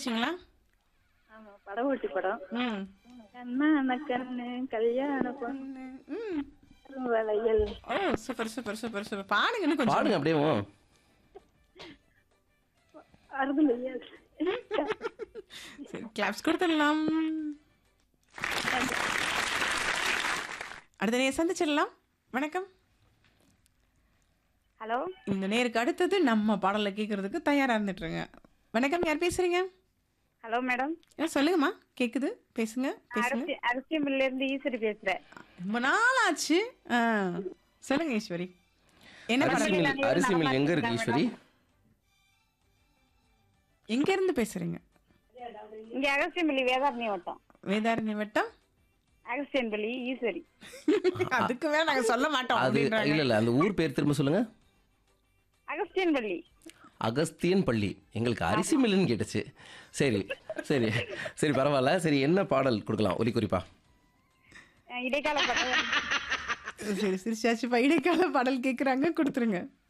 கேட்டுச்சுங்களா ஆமா படம் ஓட்டி படம் ம் கண்ணான கண்ணு கல்யாண பொண்ணு ம் வளையல் ஓ சூப்பர் சூப்பர் சூப்பர் சூப்பர் பாடுங்க இன்னும் கொஞ்சம் பாடுங்க அப்படியே அருதுலையா சரி கிளாப்ஸ் கொடுத்துடலாம் அடுத்த நேரம் சந்திச்சிடலாம் வணக்கம் ஹலோ இந்த நேருக்கு அடுத்தது நம்ம பாடலை கேட்கறதுக்கு தயாரா இருந்துட்டுருங்க வணக்கம் யார் பேசுறீங்க ஹலோ மேடம் ஆ, சொல்லுங்கம்மா கேக்குது பேசுங்க பேசுங்க அரிசி அரிசி மில்ல இருந்து ஈஸ்வரி பேசுறேன் ரொம்ப நாள் ஆச்சு ஆ, சொல்லுங்க ஈஸ்வரி என்ன அரிசி பாடல் மில் அரிசி மில் எங்க இருக்கு ஈஸ்வரி எங்க இருந்து பேசுறீங்க இங்க அகஸ்தியம்பள்ளி வேதாரண்ய வட்டம் வேதாரண்ய வட்டம் அகஸ்தியன்பள்ளி ஈஸ்வரி அதுக்கு மேல நாங்க சொல்ல மாட்டோம் அது அப்படின்றாங்க. இல்ல இல்ல அந்த ஊர் பேர் திரும்ப சொல்லுங்க அகஸ்தியன்பள்ளி அகஸ்தியன் பள்ளி எங்களுக்கு அரிசி மில்லுன்னு கேட்டுச்சு சரி சரி சரி பரவாயில்ல சரி என்ன பாடல் கொடுக்கலாம் ஒலி குறிப்பா அஹ் இடைக்கால படம் சரி சிரிச்சாச்சு இடைக்கால பாடல் கேக்குறாங்க கொடுத்துருங்க